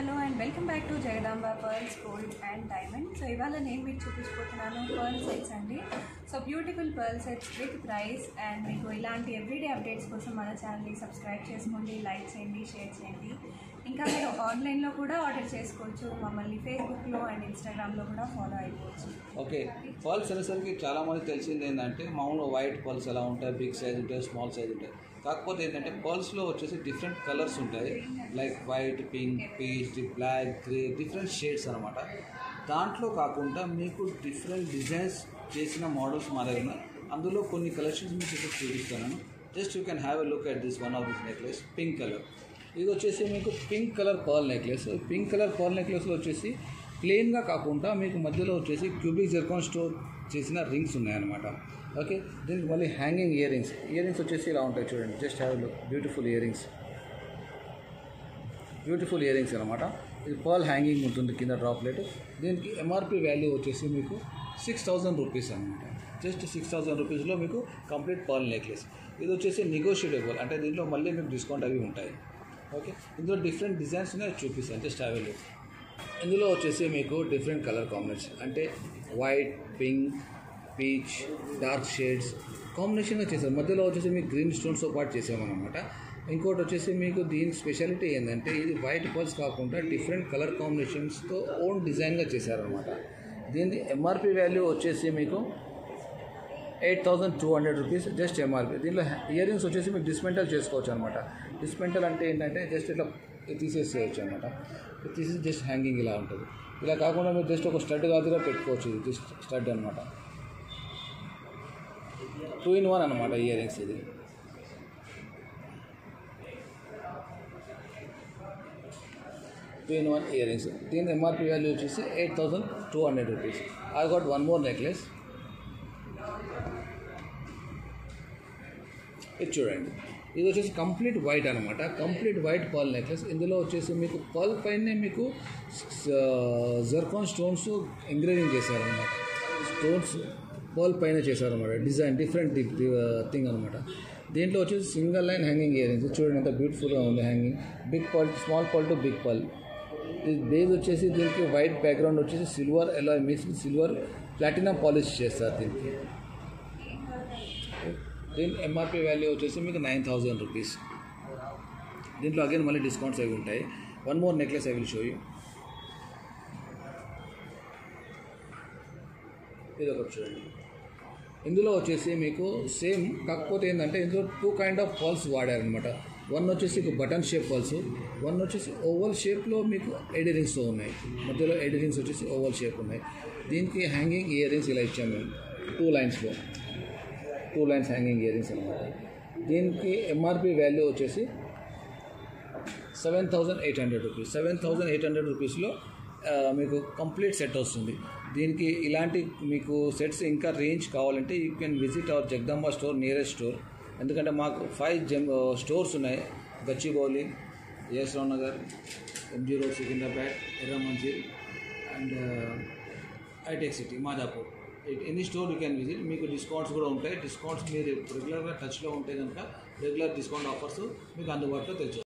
hello and welcome back to Jagadamba pearls gold and diamond so ఇవాళ నేను మీకు చూపించబోతున్నాను పర్ల్ సెట్స్ అండి so beautiful pearl sets with price and మీకు ఇలాంటి ఎవ్రీడే అప్డేట్స్ కోసం మన ఛానల్ని సబ్స్క్రైబ్ చేసుకోండి లైక్ చేయండి షేర్ చేయండి ఇంకా మీరు ఆన్లైన్లో కూడా ఆర్డర్ చేసుకోవచ్చు మమ్మల్ని ఫేస్బుక్లో అండ్ ఇన్స్టాగ్రామ్లో కూడా ఫాలో అయిపోవచ్చు ఓకే పల్స్ అనేసరికి చాలా మంది తెలిసింది ఏంటంటే మామూలు వైట్ పల్స్ ఎలా ఉంటాయి బిగ్ సైజ్ ఉంటాయి స్మాల్ సైజ్ ఉంటాయి కాకపోతే ఏంటంటే పల్స్లో వచ్చేసి డిఫరెంట్ కలర్స్ ఉంటాయి like white pink peach black grey different shades అనమాట దాంట్లో కాకుండా మీకు డిఫరెంట్ డిజైన్స్ చేసిన మోడల్స్ మా దగ్గర ఉన్నాయి అందులో కొన్ని కలెక్షన్స్ మీకు ఇక్కడ చూపిస్తాను just you can have a look at this one of this necklace pink colour ఇది వచ్చేసి మీకు pink colour pearl necklace pink colour pearl నెక్లెస్లో వచ్చేసి ప్లెయిన్గా కాకుండా మీకు మధ్యలో వచ్చేసి క్యూబిక్ జెర్కాన్ స్టోర్ చేసిన రింగ్స్ ఉన్నాయన్నమాట ఓకే దీనికి మళ్ళీ hanging ear rings ear rings వచ్చేసి ఇలా ఉంటాయి చూడండి just have look beautiful ear rings beautiful ear rings అనమాట ఇది పర్ల్ హ్యాంగింగ్ ఉంటుంది కింద డ్రాప్లెట్ దీనికి ఎంఆర్పి వాల్యూ వచ్చేసి మీకు సిక్స్ థౌజండ్ రూపీస్ అనమాట జస్ట్ సిక్స్ థౌజండ్ రూపీస్లో మీకు కంప్లీట్ పర్ల్ నెక్లెస్ ఇది వచ్చేసి నెగోషియబుల్ అంటే దీంట్లో మళ్ళీ మీకు డిస్కౌంట్ అవి ఉంటాయి ఓకే ఇందులో డిఫరెంట్ డిజైన్స్ ఉన్నాయి చూపిస్తాను జస్ట్ హ్యావ్ లుక్ ఇందులో వచ్చేసి మీకు డిఫరెంట్ కలర్ కాంబినేషన్ అంటే white pink peach dark shades కాంబినేషన్గా చేశారు మధ్యలో వచ్చేసి మీకు గ్రీన్ స్టోన్స్తో పాటు చేసామన్నమాట ఇంకోటి వచ్చేసి మీకు దీని స్పెషాలిటీ ఏంటంటే ఇది వైట్ పర్ల్స్ కాకుండా డిఫరెంట్ కలర్ కాంబినేషన్స్తో ఓన్ డిజైన్గా చేశారనమాట దీని ఎంఆర్పి వాల్యూ వచ్చేసి మీకు eight thousand two hundred rupees just MRP దీనిలో ఇయర్ రింగ్స్ వచ్చేసి మీకు డిస్మెంటల్ చేసుకోవచ్చు అనమాట డిస్మెంటల్ అంటే ఏంటంటే జస్ట్ ఇట్లా తీసేసేయచ్చు అనమాట తీసేసి జస్ట్ హ్యాంగింగ్ ఇలా ఉంటుంది ఇలా కాకుండా మీరు జస్ట్ ఒక స్టడ్ కాదుగా పెట్టుకోవచ్చు ఇది జస్ట్ స్టడ్ అనమాట టూ ఇన్ వన్ అనమాట ఇయర్ రింగ్స్ ఇది two in one ear rings దీని ఎంఆర్పి వాల్యూ వచ్చేసి eight thousand two hundred rupees I got one more necklace ఇది చూడండి ఇది వచ్చేసి కంప్లీట్ వైట్ అనమాట కంప్లీట్ వైట్ పర్ల్ నెక్లెస్ ఇందులో వచ్చేసి మీకు పర్ల్ పైనే మీకు జర్కాన్ స్టోన్స్ ఎంగ్రేవింగ్ చేశారనమాట స్టోన్స్ పర్ల్ పైన చేశారనమాట డిజైన్ డిఫరెంట్ థింగ్ అనమాట దీంట్లో వచ్చేసి single line hanging ear rings చూడండి ఎంత బ్యూటిఫుల్గా ఉంది hanging big pearl small pearl to big pearl ఇది బేస్ వచ్చేసి దీనికి వైట్ బ్యాక్గ్రౌండ్ వచ్చేసి సిల్వర్ ఎలా మిక్స్ సిల్వర్ ప్లాటినం పాలిష్ చేస్తారు దీనికి దీని ఎంఆర్పి వాల్యూ వచ్చేసి మీకు నైన్ థౌజండ్ రూపీస్ దీంట్లో అగైన్ మళ్ళీ డిస్కౌంట్స్ అవి ఉంటాయి one more necklace I will show you ఇది ఒకటి చూడండి ఇందులో వచ్చేసి మీకు సేమ్ కాకపోతే ఏంటంటే ఇందులో టూ కైండ్ ఆఫ్ పల్స్ వాడారనమాట వన్ వచ్చేసి బటన్ షేప్ పల్స్ వన్ వచ్చేసి ఓవల్ షేప్లో మీకు ఎయిడ్ రింగ్స్తో ఉన్నాయి మధ్యలో ఎయిడ్ రింగ్స్ వచ్చేసి ఓవల్ షేప్ ఉన్నాయి దీనికి హ్యాంగింగ్ ఇయర్ రింగ్స్ ఇలా ఇచ్చాము మేము టూ లైన్స్లో two lines hanging ear rings అనమాట దీనికి ఎంఆర్పి వాల్యూ వచ్చేసి seven thousand eight hundred rupees seven thousand eight hundred రూపీస్లో మీకు కంప్లీట్ సెట్ వస్తుంది దీనికి ఇలాంటి మీకు సెట్స్ ఇంకా రేంజ్ కావాలంటే you can visit our Jagadamba store nearest store ఎందుకంటే మాకు ఫైవ్ జమ్ స్టోర్స్ ఉన్నాయి గచ్చిబౌలి యశ్రావ్ నగర్ MG road Secunderabad Erramanzil and Hitech City Madhapur any store you can visit మీకు డిస్కౌంట్స్ కూడా ఉంటాయి డిస్కౌంట్స్ మీరు రెగ్యులర్గా టచ్లో ఉంటే కనుక రెగ్యులర్ డిస్కౌంట్ ఆఫర్స్ మీకు అందుబాటులో తెలుసు